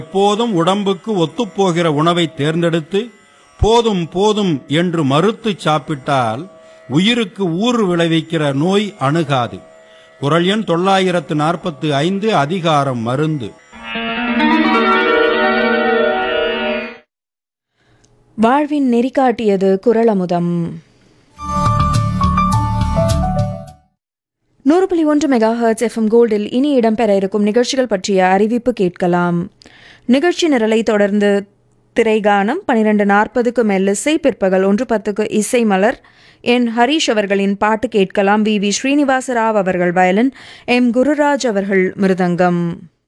எப்போதும் உடம்புக்கு ஒத்துப்போகிற உணவை தேர்ந்தெடுத்து போதும் போதும் என்று மறுத்துச் சாப்பிட்டால் உயிருக்கு ஊறு விளைவிக்கிற நோய் அணுகாது குரல் எண் தொள்ளாயிரத்து நாற்பத்து ஐந்து அதிகாரம் மருந்து வாழ்வின் நெறிகாட்டியது குரலமுதம் நூறு புள்ளி ஒன்று மெகா ஹர்ட்ஸ் எஃப்எம் கோல்டில் இனி இடம்பெற இருக்கும் நிகழ்ச்சிகள் பற்றிய அறிவிப்பு கேட்கலாம் நிகழ்ச்சி நிரலை தொடர்ந்து திரைகானம் பனிரெண்டு நாற்பதுக்கு மெல்லிசை பிற்பகல் ஒன்று பத்துக்கு இசை மலர் என் ஹரீஷ் அவர்களின் பாட்டு கேட்கலாம் வி வி ஸ்ரீனிவாச ராவ் அவர்கள் வயலின் எம் குருராஜ் அவர்கள் மிருதங்கம்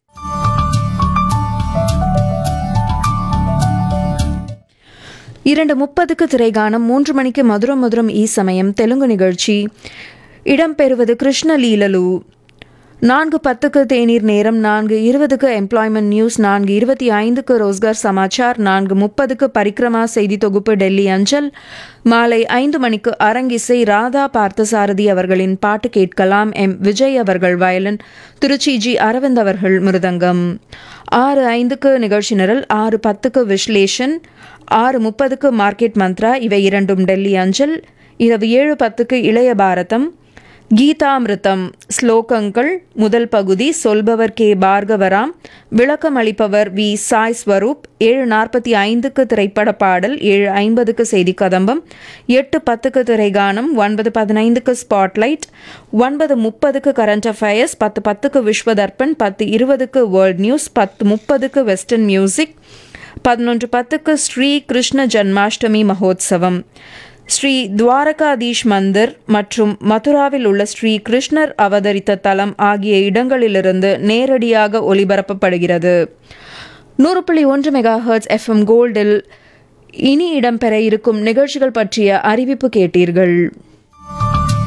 இரண்டு முப்பதுக்கு திரைகானம் மூன்று மணிக்கு மதுரம் மதுரம் ஈ சமயம் தெலுங்கு நிகழ்ச்சி இடம்பெறுவது கிருஷ்ண லீலலு நான்கு பத்துக்கு தேநீர் நேரம் நான்கு இருபதுக்கு எம்ப்ளாய்மெண்ட் நியூஸ் நான்கு இருபத்தி ஐந்துக்கு ரோஸ்கர் சமாச்சார் நான்கு முப்பதுக்கு பரிக்ரமா செய்தி தொகுப்பு டெல்லி அஞ்சல் மாலை ஐந்து மணிக்கு அரங்கிசை ராதா பார்த்தசாரதி அவர்களின் பாட்டு கேட்கலாம் எம் விஜய் அவர்கள் வயலின் திருச்சி ஜி அரவிந்த் அவர்கள் மிருதங்கம் ஆறு ஐந்துக்கு நிகழ்ச்சி நிரல் ஆறு பத்துக்கு விஸ்லேஷன் ஆறு முப்பதுக்கு மார்க்கெட் மந்த்ரா இவை இரண்டும் டெல்லி அஞ்சல் இரவு ஏழு பத்துக்கு இளைய பாரதம் கீதாமிருத்தம் ஸ்லோகங்கள் முதல் பகுதி சொல்பவர் கே பார்கவராம் விளக்கம் அளிப்பவர் வி சாய் ஸ்வரூப் ஏழு நாற்பத்தி ஐந்துக்கு திரைப்பட பாடல் ஏழு ஐம்பதுக்கு செய்தி கதம்பம் எட்டு பத்துக்கு திரைகானம் ஒன்பது பதினைந்துக்கு ஸ்பாட்லைட் ஒன்பது முப்பதுக்கு கரண்ட் அஃபயர்ஸ் பத்து பத்துக்கு விஸ்வதர்ப்பன் பத்து இருபதுக்கு வேர்ல்ட் நியூஸ் பத்து முப்பதுக்கு வெஸ்டர்ன் மியூசிக் பதினொன்று பத்துக்கு ஸ்ரீ கிருஷ்ண ஜன்மாஷ்டமி மகோத்சவம் ஸ்ரீ துவாரகாதீஷ் மந்திர் மற்றும் மதுராவில் உள்ள ஸ்ரீ கிருஷ்ணர் அவதரித்த தலம் ஆகிய இடங்களிலிருந்து நேரடியாக ஒளிபரப்பப்படுகிறது நூறு புள்ளி ஒன்று மெகா ஹர்ட்ஸ் எஃப்எம் கோல்டில் இனி இடம்பெற இருக்கும் நிகழ்ச்சிகள் பற்றிய அறிவிப்பு கேட்டீர்கள்